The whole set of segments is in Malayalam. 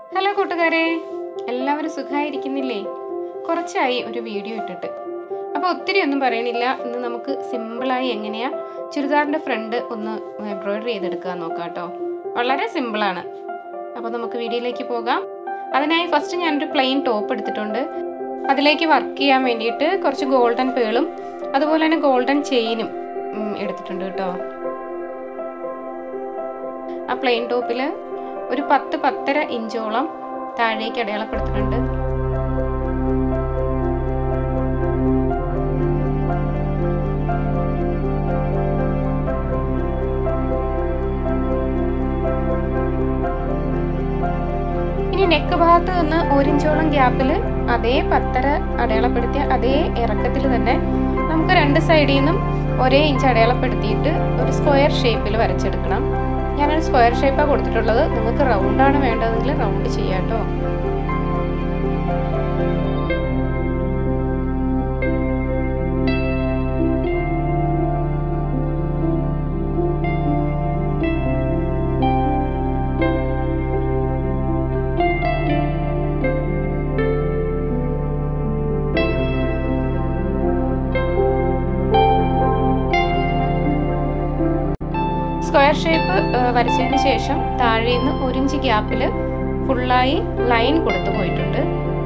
ഹലോ കൂട്ടുകാരെ എല്ലാവരും സുഖമായിരിക്കുന്നില്ലേ കുറച്ചായി ഒരു വീഡിയോ ഇട്ടിട്ട് അപ്പോൾ ഒത്തിരി ഒന്നും പറയണില്ല ഇന്ന് നമുക്ക് സിമ്പിളായി എങ്ങനെയാ ചുരിദാറിൻ്റെ ഫ്രണ്ട് ഒന്ന് എംബ്രോയിഡറി ചെയ്തെടുക്കാൻ നോക്കാം കേട്ടോ വളരെ സിമ്പിളാണ് അപ്പോൾ നമുക്ക് വീഡിയോയിലേക്ക് പോകാം അതിനായി ഫസ്റ്റ് ഞാനൊരു പ്ലെയിൻ ടോപ്പ് എടുത്തിട്ടുണ്ട് അതിലേക്ക് വർക്ക് ചെയ്യാൻ വേണ്ടിയിട്ട് കുറച്ച് ഗോൾഡൻ പേളും അതുപോലെ തന്നെ ഗോൾഡൻ ചെയിനും എടുത്തിട്ടുണ്ട് കേട്ടോ ആ പ്ലെയിൻ ടോപ്പിൽ ഒരു പത്ത് പത്തര ഇഞ്ചോളം താഴേക്ക് അടയാളപ്പെടുത്തിയിട്ടുണ്ട് ഇനി നെക്ക് ഭാഗത്ത് നിന്ന് ഒരിഞ്ചോളം ഗ്യാപ്പിൽ അതേ പത്തര അടയാളപ്പെടുത്തിയ അതേ ഇറക്കത്തിൽ തന്നെ നമുക്ക് രണ്ട് സൈഡിൽ നിന്നും ഒരേ ഇഞ്ച് അടയാളപ്പെടുത്തിയിട്ട് ഒരു സ്ക്വയർ ഷേപ്പിൽ വരച്ചെടുക്കണം ഞാനൊരു സ്ക്വയർ ഷേപ്പാണ് കൊടുത്തിട്ടുള്ളത് നിങ്ങൾക്ക് റൗണ്ടാണ് വേണ്ടതെങ്കിൽ റൗണ്ട് ചെയ്യാം കേട്ടോ സ്ക്വയർ ഷേപ്പ് വരച്ചതിന് ശേഷം താഴെ നിന്ന് ഒരു ഇഞ്ച് ഗ്യാപ്പിൽ ഫുള്ളായി ലൈൻ കൊടുത്തു പോയിട്ടുണ്ട്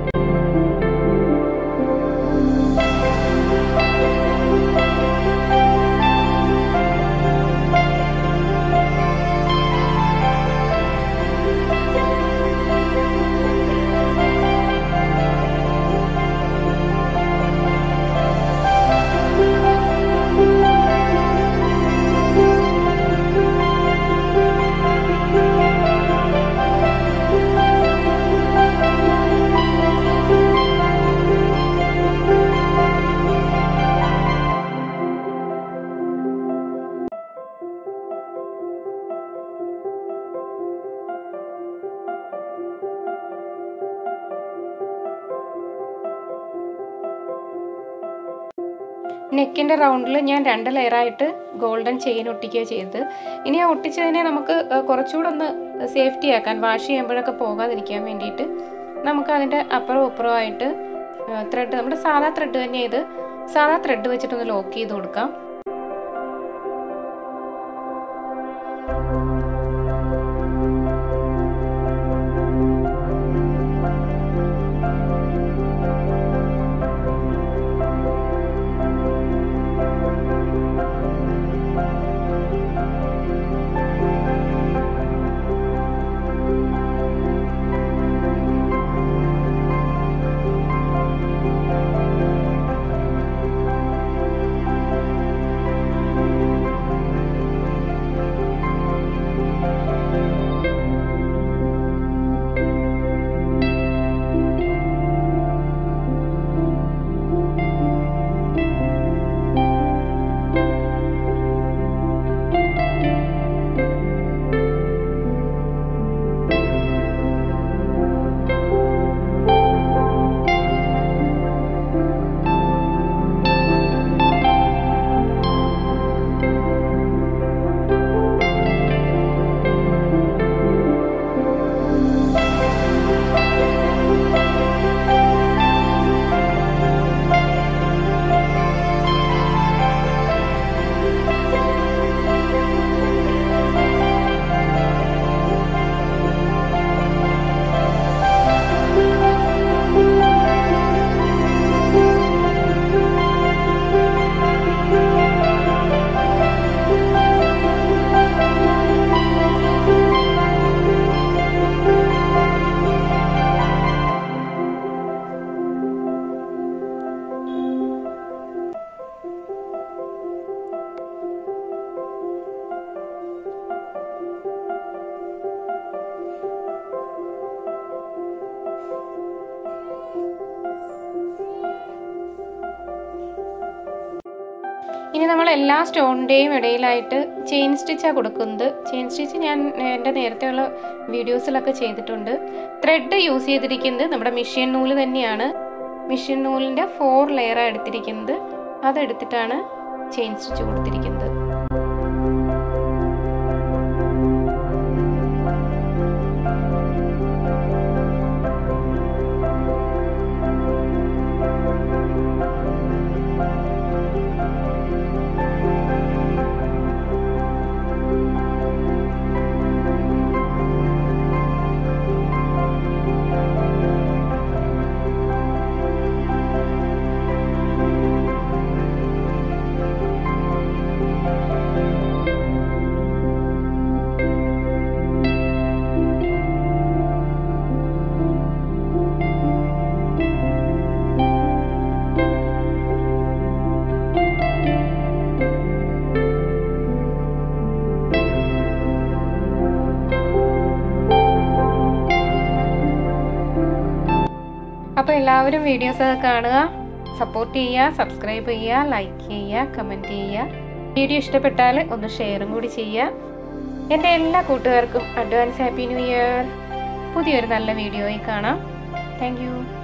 നെക്കിൻ്റെ റൗണ്ടിൽ ഞാൻ രണ്ട് ലെയറായിട്ട് ഗോൾഡൻ ചെയിൻ ഒട്ടിക്കുക ചെയ്തത് ഇനി ആ ഒട്ടിച്ചതിനെ നമുക്ക് കുറച്ചുകൂടെ ഒന്ന് സേഫ്റ്റി ആക്കാൻ വാഷ് ചെയ്യുമ്പോഴൊക്കെ പോകാതിരിക്കാൻ വേണ്ടിയിട്ട് നമുക്ക് അതിൻ്റെ അപ്പുറവും ഇപ്പുറവും ആയിട്ട് ത്രെഡ് നമ്മുടെ സാധാ ത്രെഡ് തന്നെ ഇത് സാധാ ത്രെഡ് വെച്ചിട്ടൊന്ന് ലോക്ക് ചെയ്ത് കൊടുക്കാം ഇനി നമ്മൾ എല്ലാ സ്റ്റോണിൻ്റെയും ഇടയിലായിട്ട് ചെയിൻ സ്റ്റിച്ചാണ് കൊടുക്കുന്നത് ചെയിൻ സ്റ്റിച്ച് ഞാൻ എൻ്റെ നേരത്തെയുള്ള വീഡിയോസിലൊക്കെ ചെയ്തിട്ടുണ്ട് ത്രെഡ് യൂസ് ചെയ്തിരിക്കുന്നത് നമ്മുടെ മിഷ്യൻ നൂല് തന്നെയാണ് മിഷ്യൻ നൂലിൻ്റെ ഫോർ ലെയറാണ് എടുത്തിരിക്കുന്നത് അതെടുത്തിട്ടാണ് ചെയിൻ സ്റ്റിച്ച് കൊടുത്തിരിക്കുന്നത് അപ്പോൾ എല്ലാവരും വീഡിയോസ് കാണുക സപ്പോർട്ട് ചെയ്യുക സബ്സ്ക്രൈബ് ചെയ്യുക ലൈക്ക് ചെയ്യുക കമൻറ്റ് ചെയ്യുക വീഡിയോ ഇഷ്ടപ്പെട്ടാൽ ഒന്ന് ഷെയറും കൂടി ചെയ്യുക എൻ്റെ എല്ലാ കൂട്ടുകാർക്കും അഡ്വാൻസ് ഹാപ്പി ന്യൂ ഇയർ പുതിയൊരു നല്ല വീഡിയോയിൽ കാണാം താങ്ക്